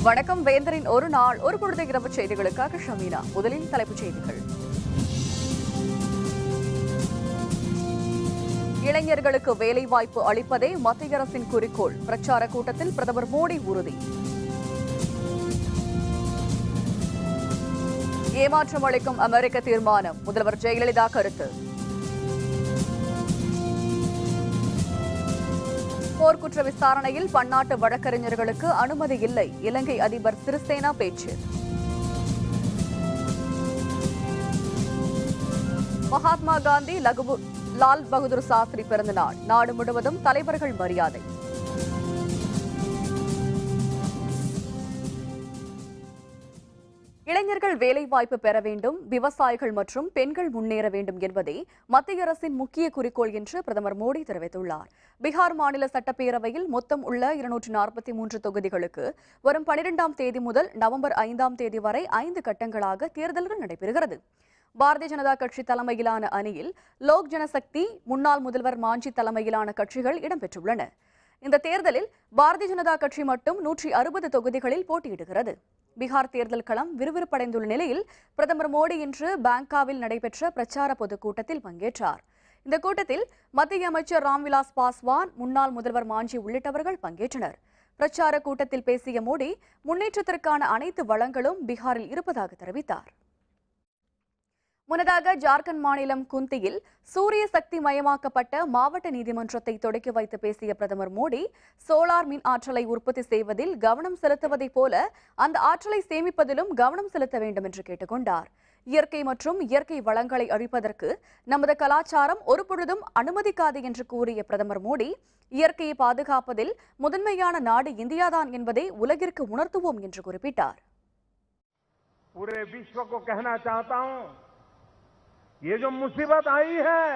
வணக்கம் வேந்தரின் ஒரு நாள் ஒரு பொழுது இரவு செய்திகளுக்காக ஷமீனா முதலில் தலைப்புச் செய்திகள் இளைஞர்களுக்கு வேலைவாய்ப்பு அளிப்பதே மத்திய அரசின் குறிக்கோள் பிரச்சார கூட்டத்தில் பிரதமர் மோடி உறுதி ஏமாற்றம் அளிக்கும் அமெரிக்க தீர்மானம் முதல்வர் ஜெயலலிதா கருத்து போர்க்குற்ற விசாரணையில் பன்னாட்டு வழக்கறிஞர்களுக்கு அனுமதி இல்லை இலங்கை அதிபர் சிறிசேனா பேச்சு மகாத்மா காந்தி லகுபு லால் பகதூர் சாஸ்திரி பிறந்தநாள் நாடு முழுவதும் தலைவர்கள் மரியாதை இளைஞர்கள் வேலைவாய்ப்பு பெற வேண்டும் விவசாயிகள் மற்றும் பெண்கள் முன்னேற வேண்டும் என்பதே மத்திய அரசின் முக்கிய குறிக்கோள் என்று பிரதமர் மோடி தெரிவித்துள்ளார் பீகார் மாநில சட்டப்பேரவையில் மொத்தம் உள்ள இருநூற்று நாற்பத்தி மூன்று தொகுதிகளுக்கு வரும் பனிரெண்டாம் தேதி முதல் நவம்பர் ஐந்தாம் தேதி வரை ஐந்து கட்டங்களாக தேர்தல்கள் நடைபெறுகிறது பாரதிய ஜனதா கட்சி தலைமையிலான அணியில் லோக் ஜனசக்தி முன்னாள் முதல்வர் மாஞ்சி தலைமையிலான கட்சிகள் இடம்பெற்றுள்ளன இந்த தேர்தலில் பாரதிய ஜனதா கட்சி மட்டும் நூற்றி அறுபது தொகுதிகளில் போட்டியிடுகிறது பீகார் தேர்தல் களம் விறுவிறுப்படைந்துள்ள நிலையில் பிரதமர் மோடி இன்று பாங்காவில் நடைபெற்ற பிரச்சார பொதுக்கூட்டத்தில் பங்கேற்றார் இந்த கூட்டத்தில் மத்திய அமைச்சர் ராம்விலாஸ் பாஸ்வான் முன்னாள் முதல்வர் மாஞ்சி உள்ளிட்டவர்கள் பங்கேற்றனர் பிரச்சார கூட்டத்தில் பேசிய மோடி முன்னேற்றத்திற்கான அனைத்து வளங்களும் பீகாரில் இருப்பதாக தெரிவித்தார் முன்னதாக ஜார்க்கண்ட் மாநிலம் குந்தியில் சூரிய சக்தி மயமாக்கப்பட்ட மாவட்ட நீதிமன்றத்தை தொடக்கி வைத்து பேசிய பிரதமர் மோடி சோலார் மின் ஆற்றலை உற்பத்தி செய்வதில் கவனம் செலுத்துவதைப் போல அந்த ஆற்றலை சேமிப்பதிலும் கவனம் செலுத்த வேண்டும் என்று கேட்டுக்கொண்டார் இயற்கை மற்றும் இயற்கை வளங்களை அழிப்பதற்கு நமது கலாச்சாரம் ஒருபொழுதும் அனுமதிக்காது என்று கூறிய பிரதமர் மோடி இயற்கையை பாதுகாப்பதில் முதன்மையான நாடு இந்தியாதான் என்பதை உலகிற்கு உணர்த்துவோம் என்று குறிப்பிட்டார் पूरे विश्व को कहना चाहता हूं ये जो मुसीबत आई है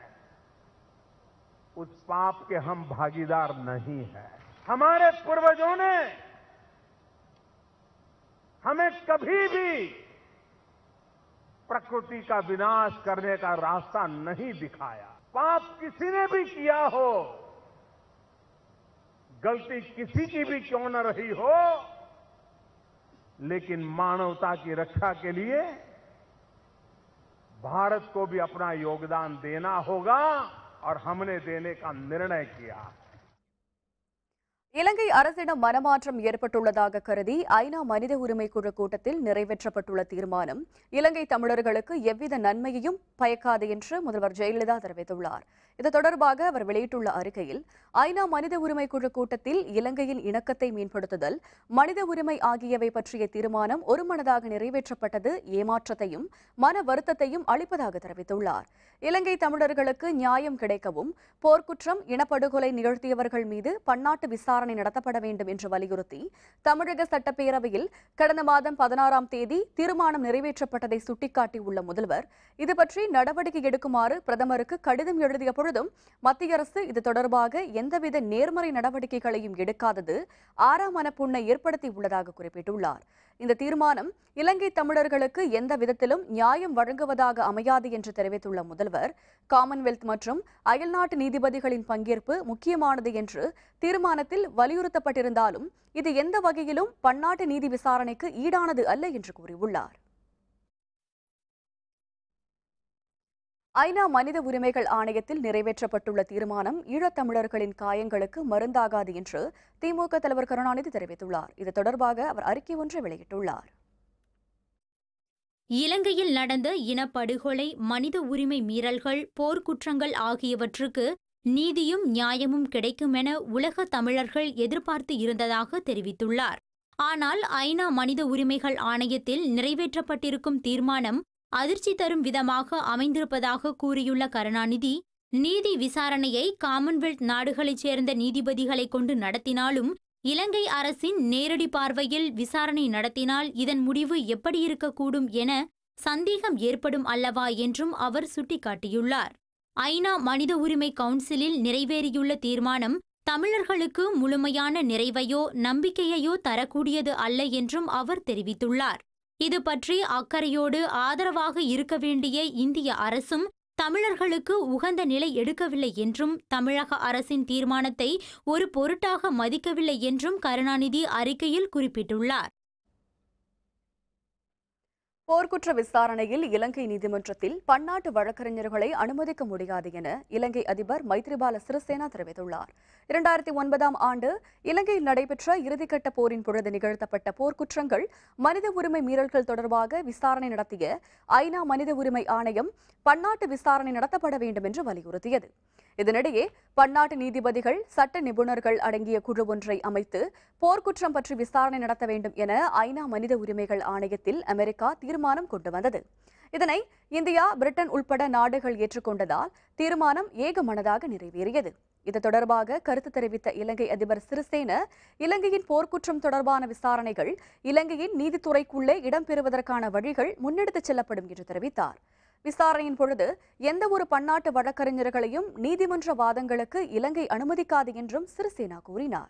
उस पाप के हम भागीदार नहीं है हमारे पूर्वजों ने हमें कभी भी प्रकृति का विनाश करने का रास्ता नहीं दिखाया पाप किसी ने भी किया हो गलती किसी की भी क्यों न रही हो लेकिन मानवता की रक्षा के लिए भारत को भी अपना योगदान देना होगा और हमने देने का निर्णय किया है இலங்கை அரசிடம் மனமாற்றம் ஏற்பட்டுள்ளதாக கருதி ஐநா மனித உரிமை குழு கூட்டத்தில் நிறைவேற்றப்பட்டுள்ள தீர்மானம் இலங்கை தமிழர்களுக்கு எவ்வித நன்மையையும் பயக்காது என்று முதல்வர் ஜெயலலிதா தெரிவித்துள்ளார் இது தொடர்பாக அவர் வெளியிட்டுள்ள அறிக்கையில் ஐநா மனித உரிமை குழு கூட்டத்தில் இலங்கையின் இணக்கத்தை மேம்படுத்துதல் மனித உரிமை ஆகியவை பற்றிய தீர்மானம் ஒருமனதாக நிறைவேற்றப்பட்டது ஏமாற்றத்தையும் மன வருத்தத்தையும் அளிப்பதாக தெரிவித்துள்ளார் இலங்கை தமிழர்களுக்கு நியாயம் கிடைக்கவும் போர்க்குற்றம் இனப்படுகொலை நிகழ்த்தியவர்கள் மீது பன்னாட்டு விசாரணை நடத்தப்பட வேண்டும் என்று வலியுறுத்தி தமிழக சட்டப்பேரவையில் கடந்த மாதம் பதினாறாம் தேதி தீர்மானம் நிறைவேற்றப்பட்டதை சுட்டிக்காட்டியுள்ள முதல்வர் இது பற்றி நடவடிக்கை எடுக்குமாறு பிரதமருக்கு கடிதம் எழுதிய பொழுதும் மத்திய அரசு இது தொடர்பாக எந்தவித நேர்மறை நடவடிக்கைகளையும் எடுக்காதது ஆறாம் மனப்புண்ணை ஏற்படுத்தி உள்ளதாக குறிப்பிட்டுள்ளார் இந்த தீர்மானம் இலங்கை தமிழர்களுக்கு எந்த விதத்திலும் நியாயம் வழங்குவதாக அமையாது என்று தெரிவித்துள்ள முதல்வர் காமன்வெல்த் மற்றும் அயல்நாட்டு நீதிபதிகளின் பங்கேற்பு முக்கியமானது என்று தீர்மானத்தில் வலியுறுத்தப்பட்டிருந்தாலும் இது எந்த வகையிலும் பன்னாட்டு நீதி விசாரணைக்கு ஈடானது அல்ல என்று கூறியுள்ளார் ஐநா மனித உரிமைகள் ஆணையத்தில் நிறைவேற்றப்பட்டுள்ள தீர்மானம் ஈழத்தமிழர்களின் காயங்களுக்கு மருந்தாகாது என்று திமுக தலைவர் கருணாநிதி தெரிவித்துள்ளார் இது தொடர்பாக அவர் அறிக்கை ஒன்றை வெளியிட்டுள்ளார் இலங்கையில் நடந்த இனப்படுகொலை மனித உரிமை மீறல்கள் போர்க்குற்றங்கள் ஆகியவற்றுக்கு நீதியும் நியாயமும் கிடைக்கும் என உலக தமிழர்கள் எதிர்பார்த்து இருந்ததாக தெரிவித்துள்ளார் ஆனால் ஐநா மனித உரிமைகள் ஆணையத்தில் நிறைவேற்றப்பட்டிருக்கும் தீர்மானம் அதிர்ச்சி தரும் விதமாக அமைந்திருப்பதாக கூறியுள்ள கருணாநிதி நீதி விசாரணையை காமன்வெல்த் நாடுகளைச் சேர்ந்த நீதிபதிகளை கொண்டு நடத்தினாலும் இலங்கை அரசின் நேரடி பார்வையில் விசாரணை நடத்தினால் இதன் முடிவு எப்படி இருக்கக்கூடும் என சந்தேகம் ஏற்படும் அல்லவா என்றும் அவர் சுட்டிக்காட்டியுள்ளார் ஐநா மனித உரிமை கவுன்சிலில் நிறைவேறியுள்ள தீர்மானம் தமிழர்களுக்கு முழுமையான நிறைவையோ நம்பிக்கையையோ தரக்கூடியது அல்ல என்றும் அவர் தெரிவித்துள்ளார் இது பற்றி அக்கறையோடு ஆதரவாக இருக்க வேண்டிய இந்திய அரசும் தமிழர்களுக்கு உகந்த நிலை எடுக்கவில்லை என்றும் தமிழக அரசின் தீர்மானத்தை ஒரு பொருட்டாக மதிக்கவில்லை என்றும் கருணாநிதி அறிக்கையில் குறிப்பிட்டுள்ளார் போர்க்குற்ற விசாரணையில் இலங்கை நீதிமன்றத்தில் பன்னாட்டு வழக்கறிஞர்களை அனுமதிக்க முடியாது என இலங்கை அதிபர் மைத்ரிபால சிறிசேனா தெரிவித்துள்ளார் இரண்டாயிரத்தி ஒன்பதாம் ஆண்டு இலங்கையில் நடைபெற்ற இறுதிக்கட்ட போரின் பொழுது நிகழ்த்தப்பட்ட போர்க்குற்றங்கள் மனித உரிமை மீறல்கள் தொடர்பாக விசாரணை நடத்திய ஐநா மனித உரிமை ஆணையம் பன்னாட்டு விசாரணை நடத்தப்பட வேண்டும் என்று வலியுறுத்தியது இதனிடையே பன்னாட்டு நீதிபதிகள் சட்ட நிபுணர்கள் அடங்கிய குழு ஒன்றை அமைத்து போர்க்குற்றம் பற்றி விசாரணை நடத்த வேண்டும் என ஐநா மனித உரிமைகள் ஆணையத்தில் அமெரிக்கா தீர்மானம் கொண்டு வந்தது இதனை இந்தியா பிரிட்டன் உட்பட நாடுகள் ஏற்றுக்கொண்டதால் தீர்மானம் ஏகமனதாக நிறைவேறியது இது தொடர்பாக கருத்து தெரிவித்த இலங்கை அதிபர் சிறிசேன இலங்கையின் போர்க்குற்றம் தொடர்பான விசாரணைகள் இலங்கையின் நீதித்துறைக்குள்ளே இடம்பெறுவதற்கான வழிகள் முன்னெடுத்துச் செல்லப்படும் என்று தெரிவித்தார் விசாரணையின் பொழுது எந்த ஒரு பன்னாட்டு வழக்கறிஞர்களையும் நீதிமன்ற வாதங்களுக்கு இலங்கை அனுமதிக்காது என்றும் சிறிசேனா கூறினார்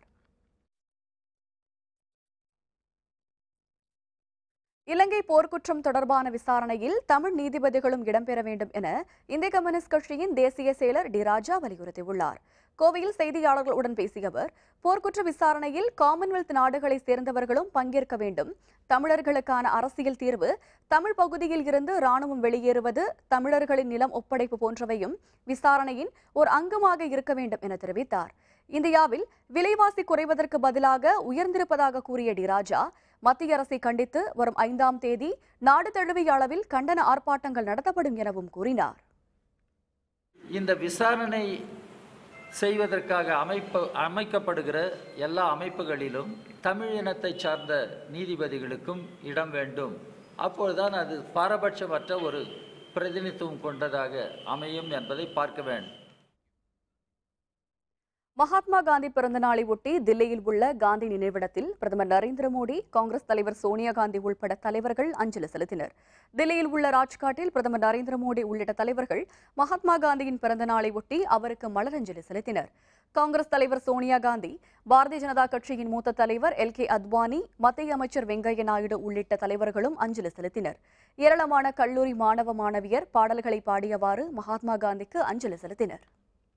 இலங்கை போர்க்குற்றம் தொடர்பான விசாரணையில் தமிழ் நீதிபதிகளும் இடம்பெற வேண்டும் என இந்திய கம்யூனிஸ்ட் கட்சியின் தேசிய செயலர் டி ராஜா வலியுறுத்தியுள்ளார் கோவையில் செய்தியாளர்களுடன் பேசிய அவர் போர்க்குற்ற விசாரணையில் காமன்வெல்த் நாடுகளை சேர்ந்தவர்களும் பங்கேற்க வேண்டும் தமிழர்களுக்கான அரசியல் தீர்வு தமிழ் பகுதியில் இருந்து ராணுவம் வெளியேறுவது தமிழர்களின் நிலம் ஒப்படைப்பு போன்றவையும் விசாரணையின் ஒரு அங்கமாக இருக்க வேண்டும் என தெரிவித்தார் இந்தியாவில் விலைவாசி குறைவதற்கு பதிலாக உயர்ந்திருப்பதாக கூறிய டி ராஜா மத்திய அரசை கண்டித்து வரும் ஐந்தாம் தேதி நாடு தழுவிய அளவில் கண்டன ஆர்ப்பாட்டங்கள் நடத்தப்படும் எனவும் கூறினார் இந்த விசாரணை செய்வதற்காக அமைப்பு அமைக்கப்படுகிற எல்லா அமைப்புகளிலும் தமிழ் இனத்தை சார்ந்த நீதிபதிகளுக்கும் இடம் வேண்டும் அப்பொழுதுதான் அது பாரபட்சமற்ற ஒரு பிரதிநிதித்துவம் கொண்டதாக அமையும் என்பதை பார்க்க வேண்டும் மகாத்மா காந்தி பிறந்த நாளை ஒட்டி தில்லியில் உள்ள காந்தி நினைவிடத்தில் பிரதமர் நரேந்திர மோடி காங்கிரஸ் தலைவர் சோனியா காந்தி உள்பட தலைவர்கள் அஞ்சலி செலுத்தினர் தில்லியில் உள்ள ராஜ்காட்டில் பிரதமர் நரேந்திர மோடி உள்ளிட்ட தலைவர்கள் மகாத்மா காந்தியின் பிறந்த நாளை ஒட்டி அவருக்கு மலரஞ்சலி செலுத்தினர் காங்கிரஸ் தலைவர் சோனியா காந்தி பாரதிய ஜனதா கட்சியின் மூத்த தலைவர் எல் கே அத்வானி மத்திய அமைச்சர் வெங்கையா நாயுடு உள்ளிட்ட தலைவர்களும் அஞ்சலி செலுத்தினர் ஏராளமான கல்லூரி மாணவ மாணவியர் பாடல்களை பாடியவாறு மகாத்மா காந்திக்கு அஞ்சலி செலுத்தினர்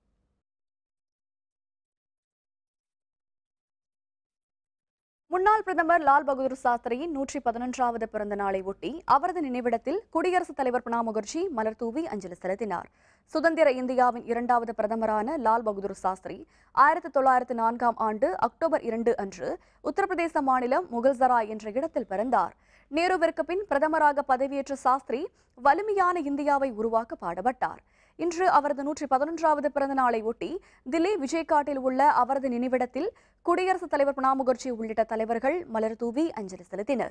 முன்னாள் பிரதமர் லால் பகதூர் சாஸ்திரியின் நூற்றி பதினொன்றாவது பிறந்த நாளை ஒட்டி அவரது நினைவிடத்தில் குடியரசுத் தலைவர் பிரணாப் முகர்ஜி மலர் தூவி அஞ்சலி செலுத்தினார் சுதந்திர இந்தியாவின் இரண்டாவது பிரதமரான லால் பகதூர் சாஸ்திரி ஆயிரத்தி தொள்ளாயிரத்து நான்காம் ஆண்டு அக்டோபர் இரண்டு அன்று உத்தரப்பிரதேச மாநிலம் முகல்சராய் என்ற இடத்தில் பிறந்தார் நேருவிற்கு பின் பிரதமராக பதவியேற்ற சாஸ்திரி வலிமையான இந்தியாவை உருவாக்க பாடுபட்டார் இன்று அவரது நூற்றி பதினொன்றாவது பிறந்த நாளை ஒட்டி தில்லி விஜய்காட்டில் உள்ள அவரது நினைவிடத்தில் குடியரசுத் தலைவர் பிரணாப் முகர்ஜி உள்ளிட்ட தலைவர்கள் மலர் தூவி அஞ்சலி செலுத்தினர்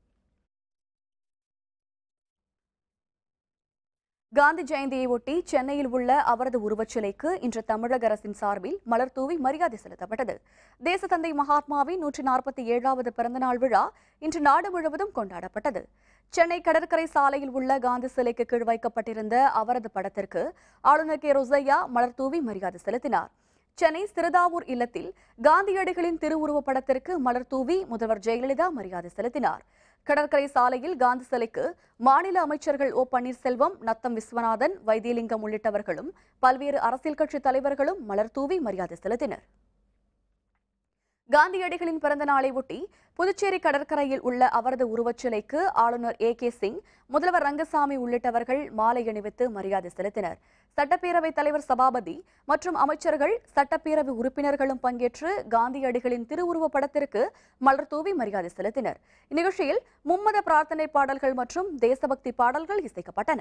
காந்தி ஜெயந்தியை ஒட்டி சென்னையில் உள்ள அவரது உருவச்சிலைக்கு இன்று தமிழக அரசின் சார்பில் மலர் தூவி மரியாதை செலுத்தப்பட்டது தேசத்தந்தை மகாத்மாவின் நூற்றி நாற்பத்தி ஏழாவது பிறந்தநாள் விழா இன்று நாடு முழுவதும் கொண்டாடப்பட்டது சென்னை கடற்கரை சாலையில் உள்ள காந்தி சிலைக்கு கீழ் வைக்கப்பட்டிருந்த அவரது படத்திற்கு ஆளுநர் கே ரோசையா மலர் தூவி மரியாதை செலுத்தினார் சென்னை சிறுதாவூர் இல்லத்தில் காந்தியடிகளின் திருவுருவப் படத்திற்கு மலர் தூவி முதல்வர் ஜெயலலிதா மரியாதை செலுத்தினார் கடற்கரை சாலையில் காந்தி சிலைக்கு மாநில அமைச்சர்கள் ஓ பன்னீர்செல்வம் நத்தம் விஸ்வநாதன் வைத்தியலிங்கம் உள்ளிட்டவர்களும் பல்வேறு அரசியல் கட்சி தலைவர்களும் மலர் தூவி மரியாதை செலுத்தினர் காந்தியடிகளின் பிறந்த நாளை ஒட்டி புதுச்சேரி கடற்கரையில் உள்ள அவரது உருவச்சிலைக்கு ஆளுநர் ஏ கே சிங் முதல்வர் ரங்கசாமி உள்ளிட்டவர்கள் மாலை அணிவித்து மரியாதை செலுத்தினர் சட்டப்பேரவைத் தலைவர் சபாபதி மற்றும் அமைச்சர்கள் சட்டப்பேரவை உறுப்பினர்களும் பங்கேற்று காந்தியடிகளின் திருவுருவப் படத்திற்கு மலர் தூவி மரியாதை செலுத்தினர் இந்நிகழ்ச்சியில் மும்மத பிரார்த்தனை பாடல்கள் மற்றும் தேசபக்தி பாடல்கள் இசைக்கப்பட்டன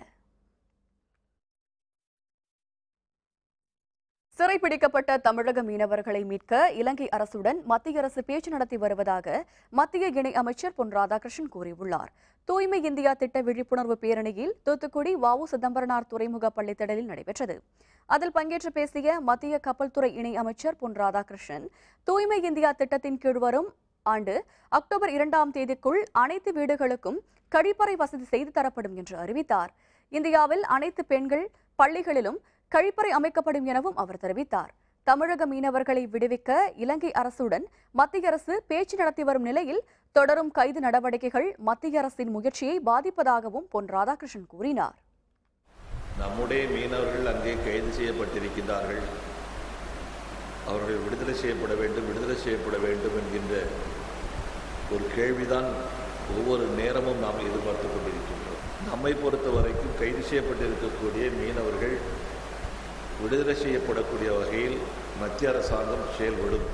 சிறைப்பிடிக்கப்பட்ட தமிழக மீனவர்களை மீட்க இலங்கை அரசுடன் மத்திய அரசு பேச்சு நடத்தி வருவதாக மத்திய இணை அமைச்சர் பொன் ராதாகிருஷ்ணன் கூறியுள்ளார் தூய்மை இந்தியா திட்ட விழிப்புணர்வு பேரணியில் தூத்துக்குடி வஉ சிதம்பரனார் துறைமுக பள்ளித்திடலில் நடைபெற்றது அதில் பங்கேற்று பேசிய மத்திய கப்பல் துறை இணை அமைச்சர் பொன் ராதாகிருஷ்ணன் தூய்மை இந்தியா திட்டத்தின் கீழ் வரும் ஆண்டு அக்டோபர் இரண்டாம் தேதிக்குள் அனைத்து வீடுகளுக்கும் கழிப்பறை வசதி செய்து தரப்படும் என்று அறிவித்தார் இந்தியாவில் அனைத்து பெண்கள் பள்ளிகளிலும் கழிப்பறை அமைக்கப்படும் எனவும் அவர் தெரிவித்தார் தமிழக மீனவர்களை விடுவிக்க இலங்கை அரசுடன் மத்திய அரசு பேச்சு நடத்தி வரும் நிலையில் தொடரும் கைது நடவடிக்கைகள் மத்திய அரசின் முயற்சியை பாதிப்பதாகவும் பொன் ராதாகிருஷ்ணன் கூறினார் நம்முடைய மீனவர்கள் அங்கே கைது செய்யப்பட்டிருக்கின்றார்கள் அவர்கள் விடுதலை செய்யப்பட வேண்டும் விடுதலை செய்யப்பட வேண்டும் என்கின்ற ஒரு கேள்விதான் ஒவ்வொரு நேரமும் நாம் எதிர்பார்த்து கொண்டிருக்கின்றோம் நம்மை பொறுத்த வரைக்கும் கைது செய்யப்பட்டிருக்கக்கூடிய மீனவர்கள் விடுதலை செய்யப்படக்கூடிய வகையில் மத்திய அரசாங்கம் செயல்படும்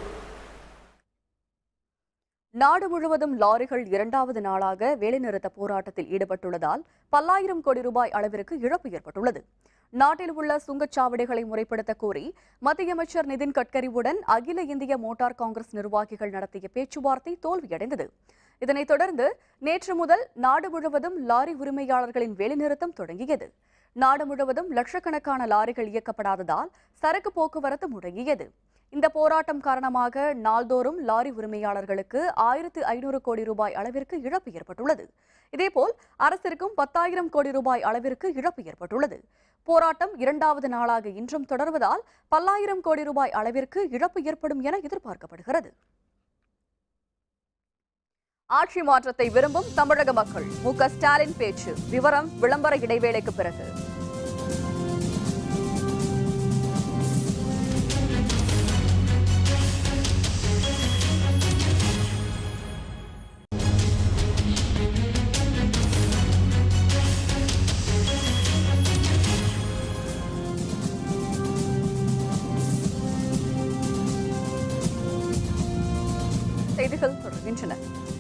நாடு முழுவதும் லாரிகள் இரண்டாவது நாளாக வேலைநிறுத்த போராட்டத்தில் ஈடுபட்டுள்ளதால் பல்லாயிரம் கோடி ரூபாய் அளவிற்கு இழப்பு ஏற்பட்டுள்ளது நாட்டில் உள்ள சுங்கச்சாவடிகளை முறைப்படுத்த கோரி மத்திய அமைச்சர் நிதின் கட்கரியுடன் அகில இந்திய மோட்டார் காங்கிரஸ் நிர்வாகிகள் நடத்திய பேச்சுவார்த்தை தோல்வியடைந்தது இதனைத் தொடர்ந்து நேற்று முதல் நாடு முழுவதும் லாரி உரிமையாளர்களின் வேலைநிறுத்தம் தொடங்கியது நாடு முழுவதும் லட்சக்கணக்கான லாரிகள் இயக்கப்படாததால் சரக்கு போக்குவரத்து முடங்கியது இந்த போராட்டம் காரணமாக நாள்தோறும் லாரி உரிமையாளர்களுக்கு ஆயிரத்து ஐநூறு கோடி ரூபாய் அளவிற்கு இழப்பு ஏற்பட்டுள்ளது இதேபோல் அரசிற்கும் பத்தாயிரம் கோடி ரூபாய் அளவிற்கு இழப்பு ஏற்பட்டுள்ளது போராட்டம் இரண்டாவது நாளாக இன்றும் தொடர்வதால் பல்லாயிரம் கோடி ரூபாய் அளவிற்கு இழப்பு ஏற்படும் என எதிர்பார்க்கப்படுகிறது ஆட்சி மாற்றத்தை விரும்பும் தமிழக மக்கள் மு க ஸ்டாலின் பேச்சு விவரம் விளம்பர இடைவேளைக்கு பிறகு செய்திகள் தொடர்கின்றன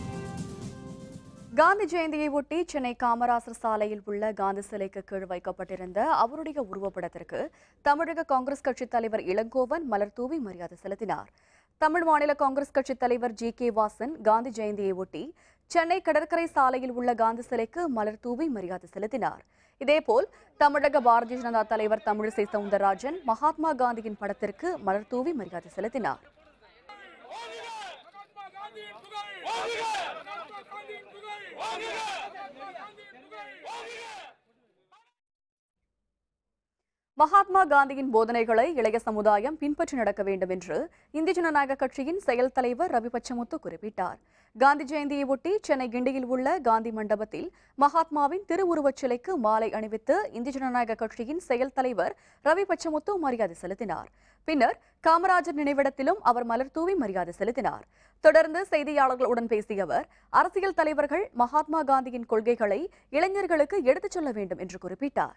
காந்தி ஜெயந்தியை ஒட்டி சென்னை காமராசர் சாலையில் உள்ள காந்தி சிலைக்கு கீழ் வைக்கப்பட்டிருந்த அவருடைய உருவப்படத்திற்கு தமிழக காங்கிரஸ் கட்சித் தலைவர் இளங்கோவன் மலர் தூவி மரியாதை செலுத்தினார் தமிழ் மாநில காங்கிரஸ் கட்சித் தலைவர் ஜி கே வாசன் காந்தி ஜெயந்தியை ஒட்டி சென்னை கடற்கரை சாலையில் உள்ள காந்தி சிலைக்கு மலர் தூவி மரியாதை செலுத்தினார் இதேபோல் தமிழக பாரதிய ஜனதா தலைவர் தமிழிசை சவுந்தரராஜன் மகாத்மா காந்தியின் படத்திற்கு மலர் தூவி மரியாதை செலுத்தினார் மகாத்மா காந்தியின் போதனைகளை இளைய சமுதாயம் பின்பற்றி நடக்க வேண்டும் என்று இந்திய ஜனநாயக கட்சியின் செயல் தலைவர் ரவி பச்சமுத்து குறிப்பிட்டார் காந்தி ஜெயந்தியை ஒட்டி சென்னை கிண்டியில் உள்ள காந்தி மண்டபத்தில் மகாத்மாவின் திருவுருவச் சிலைக்கு மாலை அணிவித்து இந்திய ஜனநாயக கட்சியின் செயல் தலைவர் ரவி பச்சமுத்து மரியாதை செலுத்தினார் பின்னர் காமராஜர் நினைவிடத்திலும் அவர் மலர் தூவி மரியாதை செலுத்தினார் தொடர்ந்து செய்தியாளர்களுடன் பேசிய அவர் அரசியல் தலைவர்கள் மகாத்மா காந்தியின் கொள்கைகளை இளைஞர்களுக்கு எடுத்துச் சொல்ல வேண்டும் என்று குறிப்பிட்டார்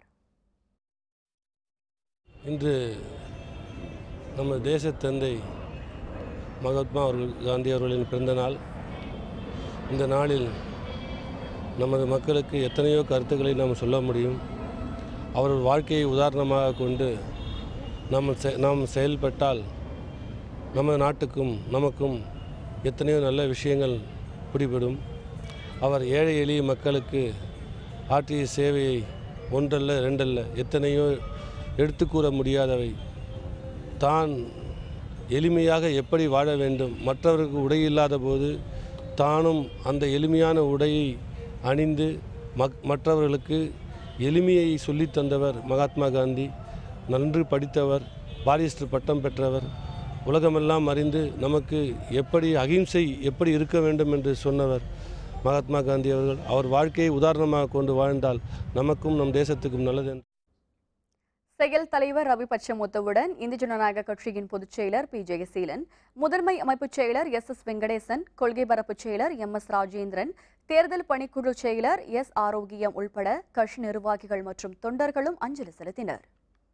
இன்று நமது தேசத்தந்தை மகாத்மா அவர்கள் காந்தி அவர்களின் பிறந்த நாள் இந்த நாளில் நமது மக்களுக்கு எத்தனையோ கருத்துக்களை நாம் சொல்ல முடியும் அவர்கள் வாழ்க்கையை உதாரணமாக கொண்டு நம்ம செ- நாம் செயல்பட்டால் நமது நாட்டுக்கும் நமக்கும் எத்தனையோ நல்ல விஷயங்கள் பிடிபடும் அவர் ஏழை எளிய மக்களுக்கு ஆற்றிய சேவையை ஒன்றல்ல ரெண்டல்ல எத்தனையோ எடுத்துக்கூற முடியாதவை தான் எளிமையாக எப்படி வாழ வேண்டும் மற்றவருக்கு உடை இல்லாத போது தானும் அந்த எளிமையான உடையை அணிந்து மக் மற்றவர்களுக்கு எளிமையை சொல்லித் தந்தவர் மகாத்மா காந்தி நன்கு படித்தவர் பாரிஸ்டர் பட்டம் பெற்றவர் உலகமெல்லாம் அறிந்து நமக்கு எப்படி அகிம்சை எப்படி இருக்க வேண்டும் என்று சொன்னவர் மகாத்மா காந்தி அவர்கள் அவர் வாழ்க்கையை உதாரணமாக கொண்டு வாழ்ந்தால் நமக்கும் நம் தேசத்துக்கும் நல்லது என்று செயல் தலைவர் ரவி பச்சமுத்துவுடன் இந்திய ஜனநாயக கட்சியின் பொதுச் செயலர் பி ஜெயசீலன் முதன்மை அமைப்புச் செயலர் எஸ் எஸ் வெங்கடேசன் கொள்கை பரப்புச் செயலர் எம் எஸ் ராஜேந்திரன் தேர்தல் பணிக்குழு செயலர் எஸ் ஆரோக்கியம் உள்பட கட்சி நிர்வாகிகள் மற்றும் தொண்டர்களும் அஞ்சலி செலுத்தினர்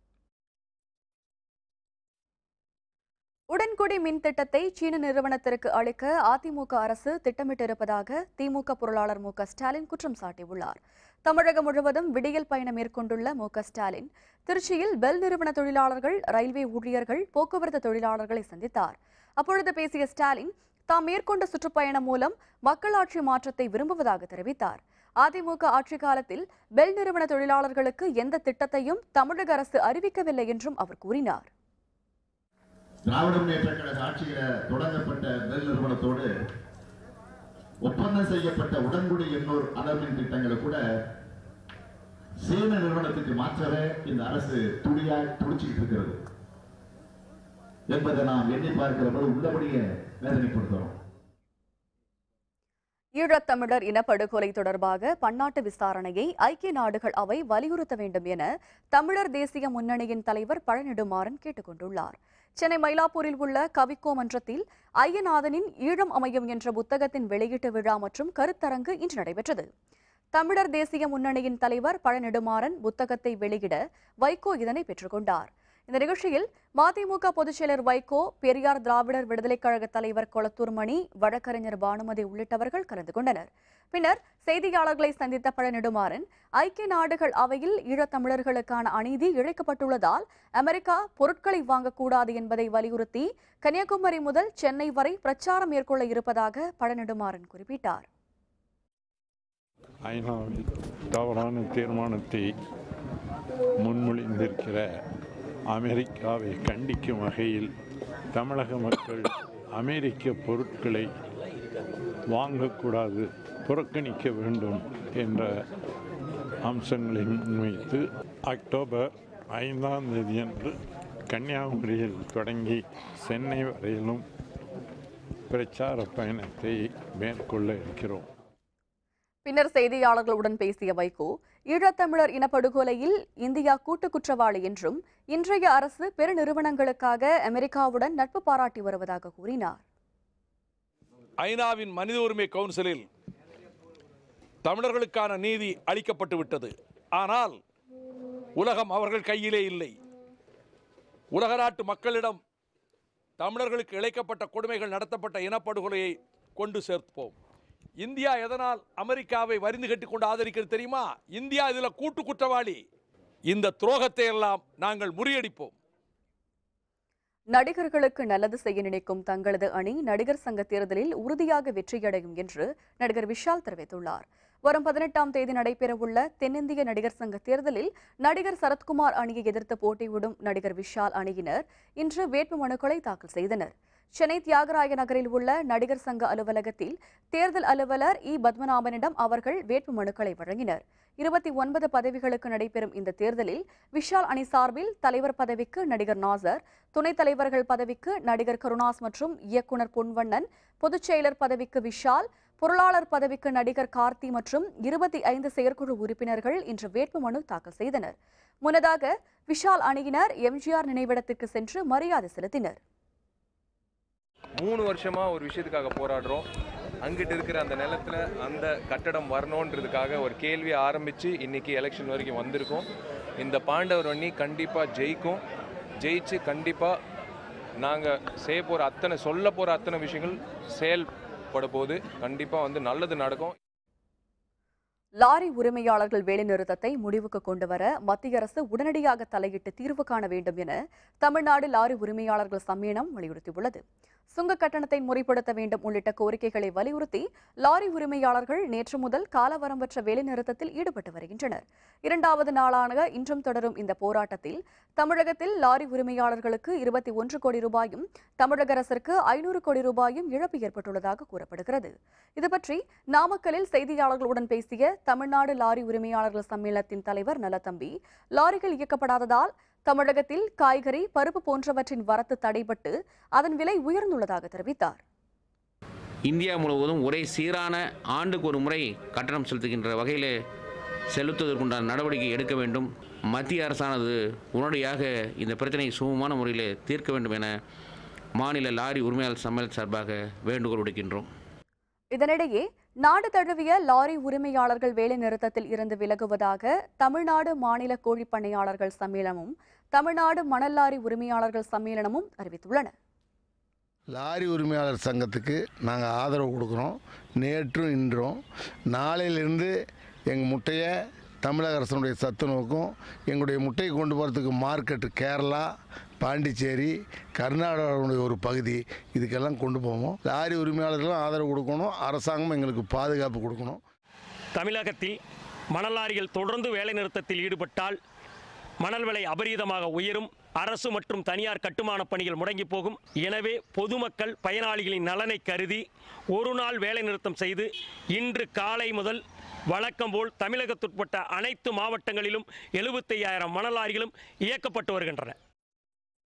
உடன்குடி மின் திட்டத்தை சீன நிறுவனத்திற்கு அளிக்க அதிமுக அரசு திட்டமிட்டிருப்பதாக திமுக பொருளாளர் மு க ஸ்டாலின் குற்றம் சாட்டியுள்ளார் தமிழகம் முழுவதும் விடியல் பயணம் மேற்கொண்டுள்ள மு க ஸ்டாலின் திருச்சியில் பெல் நிறுவன தொழிலாளர்கள் ரயில்வே ஊழியர்கள் போக்குவரத்து தொழிலாளர்களை சந்தித்தார் அப்பொழுது பேசிய ஸ்டாலின் தாம் மேற்கொண்ட சுற்றுப்பயணம் மூலம் மக்களாட்சி மாற்றத்தை விரும்புவதாக தெரிவித்தார் அதிமுக ஆட்சி காலத்தில் பெல் நிறுவன தொழிலாளர்களுக்கு எந்த திட்டத்தையும் தமிழக அரசு அறிவிக்கவில்லை என்றும் அவர் கூறினார் திராவிட முன்னேற்ற கழக ஆட்சியில தொடங்கப்பட்ட பெல் நிறுவனத்தோடு ஒப்பந்தம் செய்யப்பட்ட உடன்குடி எண்ணூர் அனர்மின் திட்டங்களை கூட சீன நிறுவனத்துக்கு மாற்றவே இந்த அரசு துடியாய் துடிச்சுக்கிட்டு இருக்கிறது என்பதை நாம் எண்ணி பார்க்கிற போது உள்ளபடியே வேதனைப்படுத்துறோம் ஈழத்தமிழர் இனப்படுகொலை தொடர்பாக பன்னாட்டு விசாரணையை ஐக்கிய நாடுகள் அவை வலியுறுத்த வேண்டும் என தமிழர் தேசிய முன்னணியின் தலைவர் பழநெடுமாறன் கேட்டுக் கொண்டுள்ளார் சென்னை மயிலாப்பூரில் உள்ள கவிக்கோ மன்றத்தில் ஐயநாதனின் ஈழம் அமையும் என்ற புத்தகத்தின் வெளியீட்டு விழா மற்றும் கருத்தரங்கு இன்று நடைபெற்றது தமிழர் தேசிய முன்னணியின் தலைவர் பழநெடுமாறன் புத்தகத்தை வெளியிட வைகோ இதனை பெற்றுக்கொண்டார் இந்த நிகழ்ச்சியில் மதிமுக பொதுச்செயலர் வைகோ பெரியார் திராவிடர் விடுதலைக் கழக தலைவர் கொளத்தூர் மணி வழக்கறிஞர் பானுமதி உள்ளிட்டவர்கள் கலந்து கொண்டனர் பின்னர் செய்தியாளர்களை சந்தித்த பழநெடுமாறன் ஐக்கிய நாடுகள் அவையில் ஈழத்தமிழர்களுக்கான அநீதி இழைக்கப்பட்டுள்ளதால் அமெரிக்கா பொருட்களை வாங்கக்கூடாது என்பதை வலியுறுத்தி கன்னியாகுமரி முதல் சென்னை வரை பிரச்சாரம் மேற்கொள்ள இருப்பதாக பழநெடுமாறன் குறிப்பிட்டார் ஐநாவில் தவறான தீர்மானத்தை முன்மொழிந்திருக்கிற அமெரிக்காவை கண்டிக்கும் வகையில் தமிழக மக்கள் அமெரிக்க பொருட்களை வாங்கக்கூடாது புறக்கணிக்க வேண்டும் என்ற அம்சங்களை முன்வைத்து அக்டோபர் ஐந்தாம் தேதியன்று கன்னியாகுமரியில் தொடங்கி சென்னை வரையிலும் பிரச்சார பயணத்தை மேற்கொள்ள இருக்கிறோம் பின்னர் செய்தியாளர்களுடன் பேசிய வைகோ ஈழத்தமிழர் இனப்படுகொலையில் இந்தியா கூட்டு குற்றவாளி என்றும் இன்றைய அரசு பெருநிறுவனங்களுக்காக அமெரிக்காவுடன் நட்பு பாராட்டி வருவதாக கூறினார் ஐநாவின் மனித உரிமை கவுன்சிலில் தமிழர்களுக்கான நீதி அளிக்கப்பட்டு விட்டது ஆனால் உலகம் அவர்கள் கையிலே இல்லை உலக நாட்டு மக்களிடம் தமிழர்களுக்கு இழைக்கப்பட்ட கொடுமைகள் நடத்தப்பட்ட இனப்படுகொலையை கொண்டு சேர்ப்போம் இந்தியா எதனால் அமெரிக்காவை வரிந்து கட்டிக்கொண்டு ஆதரிக்கிறது தெரியுமா இந்தியா இதில் கூட்டு குற்றவாளி இந்த துரோகத்தை எல்லாம் நாங்கள் முறியடிப்போம் நடிகர்களுக்கு நல்லது செய்ய நினைக்கும் தங்களது அணி நடிகர் சங்க தேர்தலில் உறுதியாக வெற்றியடையும் என்று நடிகர் விஷால் தெரிவித்துள்ளார் வரும் பதினெட்டாம் தேதி நடைபெறவுள்ள தென்னிந்திய நடிகர் சங்க தேர்தலில் நடிகர் சரத்குமார் அணியை எதிர்த்து போட்டியிடும் நடிகர் விஷால் அணியினர் இன்று வேட்புமனுக்களை தாக்கல் செய்தனர் சென்னை தியாகராய நகரில் உள்ள நடிகர் சங்க அலுவலகத்தில் தேர்தல் அலுவலர் இ பத்மநாபனிடம் அவர்கள் வேட்புமனுக்களை வழங்கினர் இருபத்தி ஒன்பது பதவிகளுக்கு நடைபெறும் இந்த தேர்தலில் விஷால் அணி சார்பில் தலைவர் பதவிக்கு நடிகர் நாசர் துணைத் தலைவர்கள் பதவிக்கு நடிகர் கருணாஸ் மற்றும் இயக்குனர் பொன்வண்ணன் பொதுச் செயலர் பதவிக்கு விஷால் பொருளாளர் பதவிக்கு நடிகர் கார்த்தி மற்றும் இருபத்தி ஐந்து செயற்குழு உறுப்பினர்கள் இன்று வேட்புமனு தாக்கல் செய்தனர் முன்னதாக விஷால் அணியினர் எம்ஜிஆர் நினைவிடத்துக்கு சென்று மரியாதை செலுத்தினர் மூணு வருஷமா ஒரு விஷயத்துக்காக போராடுறோம் அங்கிட்டு இருக்கிற அந்த நிலத்துல அந்த கட்டடம் வரணுன்றதுக்காக ஒரு கேள்வியை ஆரம்பிச்சு இன்னைக்கு எலெக்ஷன் வரைக்கும் வந்திருக்கோம் இந்த பாண்டவர் அணி கண்டிப்பா ஜெயிக்கும் ஜெயிச்சு கண்டிப்பா நாங்க செய்ய போற அத்தனை சொல்ல போற அத்தனை விஷயங்கள் செயல்பட போது கண்டிப்பா வந்து நல்லது நடக்கும் லாரி உரிமையாளர்கள் வேலைநிறுத்தத்தை முடிவுக்கு கொண்டுவர மத்திய அரசு உடனடியாக தலையிட்டு தீர்வு காண வேண்டும் என தமிழ்நாடு லாரி உரிமையாளர்கள் சம்மேளனம் வலியுறுத்தியுள்ளது சுங்க கட்டணத்தை முறைப்படுத்த வேண்டும் உள்ளிட்ட கோரிக்கைகளை வலியுறுத்தி லாரி உரிமையாளர்கள் நேற்று முதல் காலவரம்பற்ற வேலைநிறுத்தத்தில் ஈடுபட்டு வருகின்றனர் இரண்டாவது நாளான இன்றும் தொடரும் இந்த போராட்டத்தில் தமிழகத்தில் லாரி உரிமையாளர்களுக்கு இருபத்தி ஒன்று கோடி ரூபாயும் தமிழக அரசிற்கு ஐநூறு கோடி ரூபாயும் இழப்பு ஏற்பட்டுள்ளதாக கூறப்படுகிறது இதுபற்றி நாமக்கலில் செய்தியாளர்களுடன் பேசிய தமிழ்நாடு லாரி உரிமையாளர்கள் சம்மேளனத்தின் தலைவர் நலத்தம்பி லாரிகள் இயக்கப்படாததால் தமிழகத்தில் காய்கறி பருப்பு போன்றவற்றின் வரத்து தடைபட்டு அதன் விலை உயர்ந்துள்ளதாக தெரிவித்தார் இந்தியா முழுவதும் ஒரே சீரான ஆண்டுக்கு ஒரு முறை கட்டணம் செலுத்துகின்ற வகையில் செலுத்துவதற்குண்டான நடவடிக்கை எடுக்க வேண்டும் மத்திய அரசானது உடனடியாக இந்த பிரச்சனையை சுமூகமான முறையில் தீர்க்க வேண்டும் என மாநில லாரி உரிமையாளர் சம்மேளன சார்பாக வேண்டுகோள் விடுக்கின்றோம் இதனிடையே நாடு தழுவிய லாரி உரிமையாளர்கள் வேலைநிறுத்தத்தில் இருந்து விலகுவதாக தமிழ்நாடு மாநில கோழிப் பண்ணையாளர்கள் சம்மேளனமும் தமிழ்நாடு மணல் லாரி உரிமையாளர்கள் சம்மேளனமும் அறிவித்துள்ளன லாரி உரிமையாளர் சங்கத்துக்கு நாங்கள் ஆதரவு கொடுக்குறோம் நேற்றும் இன்றும் நாளையிலிருந்து எங்கள் முட்டையை தமிழக அரசனுடைய சத்து நோக்கும் எங்களுடைய முட்டையை கொண்டு போகிறதுக்கு மார்க்கெட்டு கேரளா பாண்டிச்சேரி கர்நாடகாவுடைய ஒரு பகுதி இதுக்கெல்லாம் கொண்டு போவோம் லாரி உரிமையாளர்களும் ஆதரவு கொடுக்கணும் அரசாங்கம் எங்களுக்கு பாதுகாப்பு கொடுக்கணும் தமிழகத்தில் மணல் லாரிகள் தொடர்ந்து வேலைநிறுத்தத்தில் ஈடுபட்டால் மணல் விலை அபரீதமாக உயரும் அரசு மற்றும் தனியார் கட்டுமான பணிகள் முடங்கி போகும் எனவே பொதுமக்கள் பயனாளிகளின் நலனை கருதி ஒரு நாள் வேலைநிறுத்தம் செய்து இன்று காலை முதல் வழக்கம் போல் தமிழகத்துட்பட்ட அனைத்து மாவட்டங்களிலும் எழுபத்தையாயிரம் மணல் லாரிகளும் இயக்கப்பட்டு வருகின்றன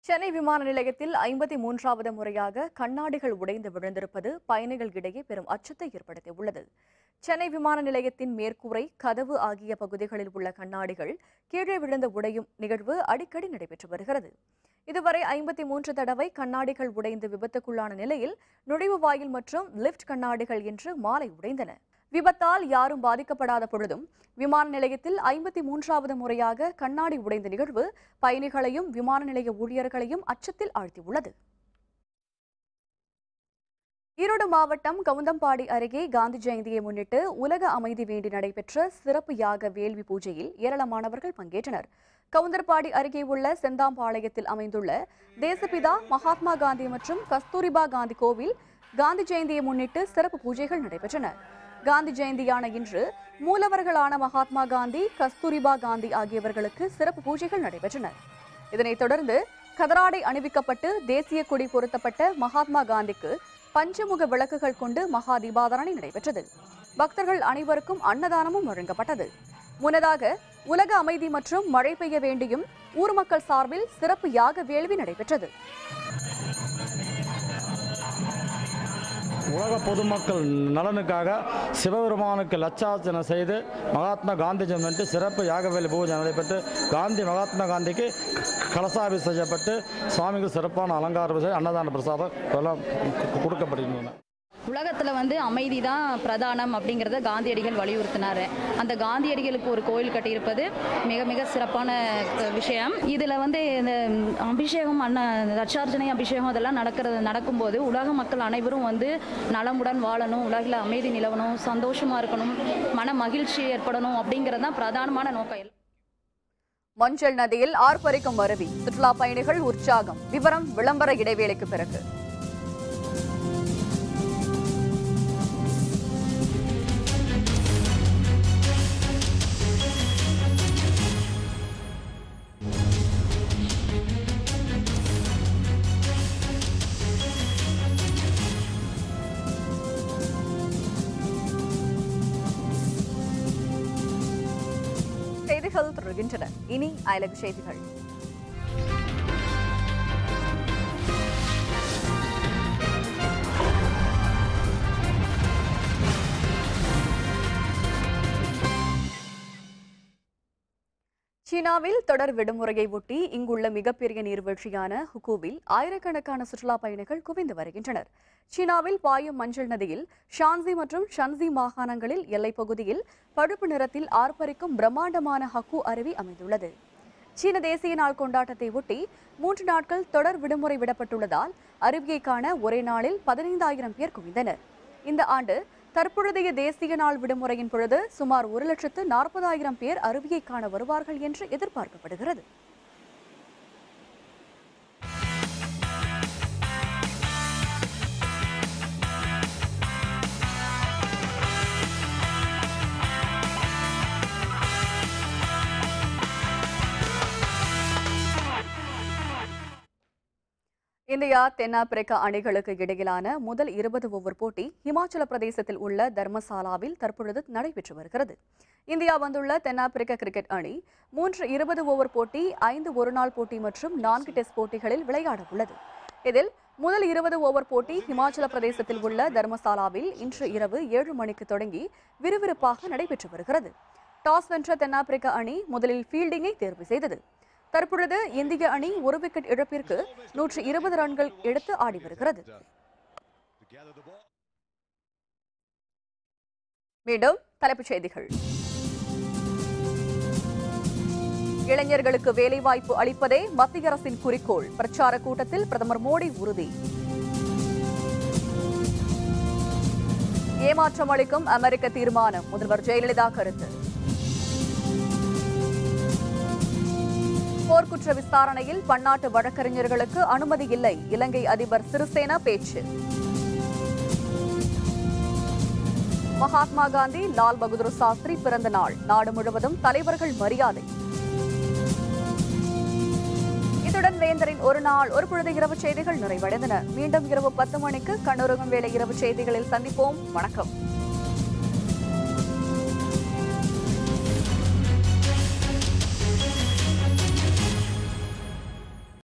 சென்னை விமான நிலையத்தில் ஐம்பத்தி மூன்றாவது முறையாக கண்ணாடிகள் உடைந்து விழுந்திருப்பது பயணிகள் இடையே பெரும் அச்சத்தை ஏற்படுத்தியுள்ளது சென்னை விமான நிலையத்தின் மேற்கூரை கதவு ஆகிய பகுதிகளில் உள்ள கண்ணாடிகள் கீழே விழுந்து உடையும் நிகழ்வு அடிக்கடி நடைபெற்று வருகிறது இதுவரை ஐம்பத்தி மூன்று தடவை கண்ணாடிகள் உடைந்து விபத்துக்குள்ளான நிலையில் நுழைவு வாயில் மற்றும் லிஃப்ட் கண்ணாடிகள் இன்று மாலை உடைந்தன விபத்தால் யாரும் பாதிக்கப்படாத பொழுதும் விமான நிலையத்தில் ஐம்பத்தி மூன்றாவது முறையாக கண்ணாடி உடைந்த நிகழ்வு பயணிகளையும் விமான நிலைய ஊழியர்களையும் அச்சத்தில் ஆழ்த்தியுள்ளது ஈரோடு மாவட்டம் கவுந்தம்பாடி அருகே காந்தி ஜெயந்தியை முன்னிட்டு உலக அமைதி வேண்டி நடைபெற்ற சிறப்பு யாக வேள்வி பூஜையில் ஏராளமானவர்கள் பங்கேற்றனர் கவுந்தர்பாடி அருகே உள்ள செந்தாம்பாளையத்தில் அமைந்துள்ள தேசபிதா மகாத்மா காந்தி மற்றும் கஸ்தூரிபா காந்தி கோவில் காந்தி ஜெயந்தியை முன்னிட்டு சிறப்பு பூஜைகள் நடைபெற்றன காந்தி ஜெயந்தியான இன்று மூலவர்களான மகாத்மா காந்தி கஸ்தூரிபா காந்தி ஆகியவர்களுக்கு சிறப்பு பூஜைகள் நடைபெற்றன இதனைத் தொடர்ந்து கதராடை அணிவிக்கப்பட்டு தேசிய கொடி பொருத்தப்பட்ட மகாத்மா காந்திக்கு பஞ்சமுக விளக்குகள் கொண்டு மகா தீபாதரணை நடைபெற்றது பக்தர்கள் அனைவருக்கும் அன்னதானமும் வழங்கப்பட்டது முன்னதாக உலக அமைதி மற்றும் மழை பெய்ய வேண்டியும் ஊர் மக்கள் சார்பில் சிறப்பு யாக வேள்வி நடைபெற்றது உலக பொதுமக்கள் நலனுக்காக சிவபெருமானுக்கு லட்சார்ச்சனை செய்து மகாத்மா காந்திஜம் என்று சிறப்பு யாகவேலி பூஜை நடைபெற்று காந்தி மகாத்மா காந்திக்கு கலசாபி செய்யப்பட்டு சுவாமிக்கு சிறப்பான அலங்காரம் செய்து அன்னதான பிரசாதம் எல்லாம் கொடுக்கப்படுகின்றன உலகத்தில் வந்து அமைதி தான் பிரதானம் அப்படிங்கிறத காந்தியடிகள் வலியுறுத்தினார் அந்த காந்தியடிகளுக்கு ஒரு கோயில் கட்டியிருப்பது மிக மிக சிறப்பான அஹ், விஷயம் இதில் வந்து இந்த அபிஷேகம் அன்ன லட்சார்ச்சனை அபிஷேகம் அதெல்லாம் நடக்கிறது நடக்கும்போது உலக மக்கள் அனைவரும் வந்து நலமுடன் வாழணும் உலகில் அமைதி நிலவணும் சந்தோஷமாக இருக்கணும் மன மகிழ்ச்சி ஏற்படணும் அப்படிங்கிறது தான் பிரதானமான நோக்கம் மஞ்சள் நதியில் ஆர்ப்பரிக்கும் அருவி சுற்றுலா பயணிகள் உற்சாகம் விவரம் விளம்பர இடைவேளைக்கு பிறகு செய்திகள் தொடர்கின்றன இனி அயலக செய்திகள் சீனாவில் தொடர் விடுமுறையை ஒட்டி இங்குள்ள மிகப்பெரிய நீர்வீழ்ச்சியான ஹுகோவில் ஆயிரக்கணக்கான சுற்றுலா பயணிகள் குவிந்து வருகின்றனர் சீனாவில் பாயும் மஞ்சள் நதியில் ஷான்சி மற்றும் ஷன்சி மாகாணங்களில் எல்லைப் பகுதியில் பழுப்பு நிறத்தில் ஆர்ப்பரிக்கும் பிரம்மாண்டமான ஹக்கு அருவி அமைந்துள்ளது சீன தேசிய நாள் கொண்டாட்டத்தை ஒட்டி மூன்று நாட்கள் தொடர் விடுமுறை விடப்பட்டுள்ளதால் அருவியை காண ஒரே நாளில் பதினைந்தாயிரம் பேர் குவிந்தனர் இந்த ஆண்டு தற்பொழுதைய தேசிய நாள் விடுமுறையின் பொழுது சுமார் ஒரு லட்சத்து நாற்பதாயிரம் பேர் அருவியை காண வருவார்கள் என்று எதிர்பார்க்கப்படுகிறது இந்தியா தென்னாப்பிரிக்கா அணிகளுக்கு இடையிலான முதல் இருபது ஓவர் போட்டி இமாச்சல பிரதேசத்தில் உள்ள தர்மசாலாவில் தற்பொழுது நடைபெற்று வருகிறது இந்தியா வந்துள்ள தென்னாப்பிரிக்க கிரிக்கெட் அணி மூன்று இருபது ஓவர் போட்டி ஐந்து ஒருநாள் போட்டி மற்றும் நான்கு டெஸ்ட் போட்டிகளில் விளையாட உள்ளது இதில் முதல் இருபது ஓவர் போட்டி இமாச்சல பிரதேசத்தில் உள்ள தர்மசாலாவில் இன்று இரவு ஏழு மணிக்கு தொடங்கி விறுவிறுப்பாக நடைபெற்று வருகிறது டாஸ் வென்ற தென்னாப்பிரிக்க அணி முதலில் ஃபீல்டிங்கை தேர்வு செய்தது தற்பொழுது இந்திய அணி ஒரு விக்கெட் இழப்பிற்கு நூற்று இருபது ரன்கள் எடுத்து ஆடி வருகிறது மீண்டும் தலைப்புச் செய்திகள் இளைஞர்களுக்கு வேலைவாய்ப்பு அளிப்பதே மத்திய அரசின் குறிக்கோள் பிரச்சார கூட்டத்தில் பிரதமர் மோடி உறுதி ஏமாற்றம் அளிக்கும் அமெரிக்க தீர்மானம் முதல்வர் ஜெயலலிதா கருத்து போர்க்குற்ற விசாரணையில் பன்னாட்டு வழக்கறிஞர்களுக்கு அனுமதி இல்லை இலங்கை அதிபர் சிறிசேனா பேச்சு மகாத்மா காந்தி லால் பகதூர் சாஸ்திரி பிறந்த நாள் நாடு முழுவதும் தலைவர்கள் மரியாதை இத்துடன் வேந்தரின் ஒரு நாள் ஒரு பொழுது இரவு செய்திகள் நிறைவடைந்தன மீண்டும் இரவு பத்து மணிக்கு கண்ணுறங்கும் வேலை இரவு செய்திகளில் சந்திப்போம் வணக்கம்